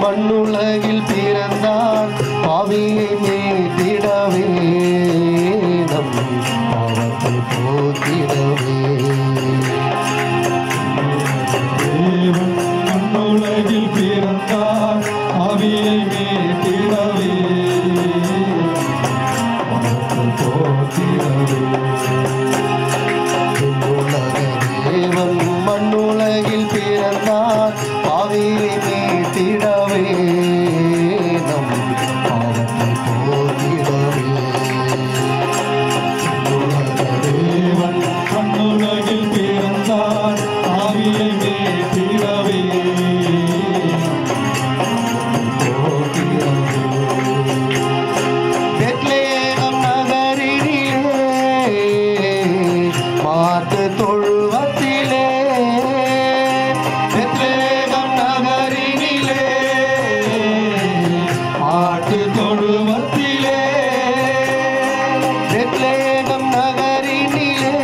மண்ணுலகில் பிறந்தார் பாவியை மீட்டிடவே நம் பாவத்தை போக்கிடவே தேவன் மண்ணுலகில் பிறந்தார் ஆவியை மீட்டிடவே பாவத்தை போக்கிடவே உலக தேவன் மண்ணுலகில் பிறந்தார் பாவியை மீட்டிடவே நம் பாவத்தை போக்கிடவே உலக தேவன் மண்ணுலகில் பிறந்தார் ஆவியை மீட்டிடவே பெத்லேகம் நகரினிலே மாட்டு தொழுவத்திலே பெத்லேகம் நகரினிலே மாட்டு தொழுவத்திலே பெத்லேகம் நகரினிலே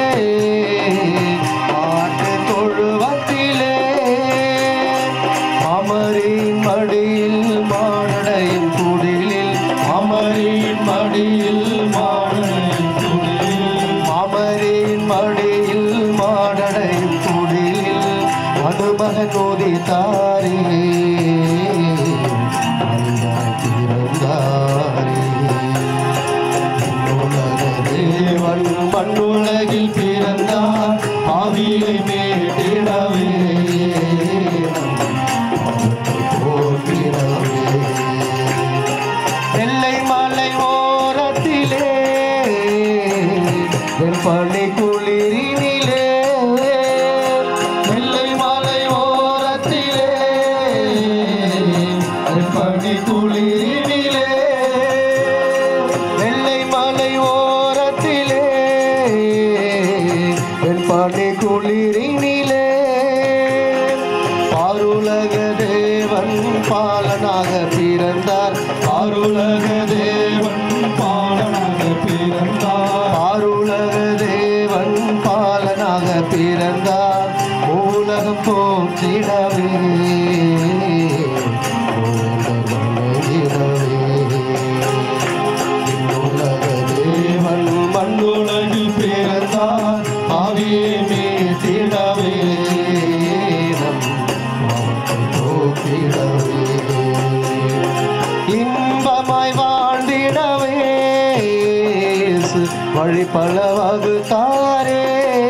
மாட்டு தொழுவத்திலே அமரின் மடியில் மானடையும் குடிலில் அமரின் மடியில் மாடனின் துணியில் அமரின் மடியில் மானடையும் குடிலில் மதுமகன் உதித்தாரே பிறந்தாரே உலக தேவன் மண்ணுலகில் பிறந்தார் ஆவியை மேட்டிடவே வெள்ளை மலை ஓரத்திலே வெண்பனி குளிரினிலே வெள்ளை மலை ஓரத்திலே வெண்பனி குளிரினிலே வெள்ளை மலை ஓரத்திலே வெண்பனி குளிரினிலே பாருலக தேவன் பாலனாக பிறந்தார் அருளக தேவன் பாலனாக பிறந்தார் பாருலக தேவன் பாலனாக பிறந்தார் உலகம் போற்றிடவே உலக தேவன் மண்ணுலகில் பிறந்தார் ஆவியை மீட்டிடவே நம் பாவத்தை போக்கிடவே இன்பமாய் வாழ்ந்திடவே இயேசு வழி பல வகுத்தாரே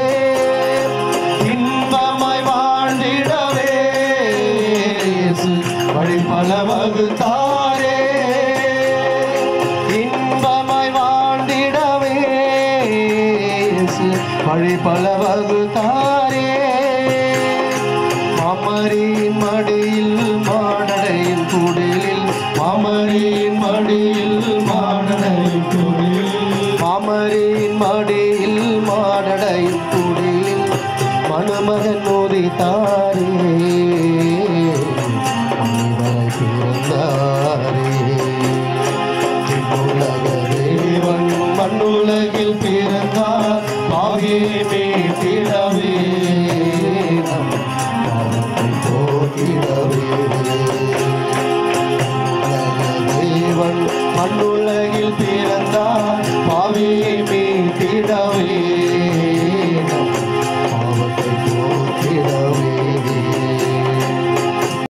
இன்பமாய் வாழ்ந்திடவே இயேசு வழி பல வகுத்தாரே இன்பமாய் வாழ்ந்திடவே இயேசு வழி பல வகுத்தாரே அமரின் மடியில் மாடடையின் குடிலில் அமரின் மடியில்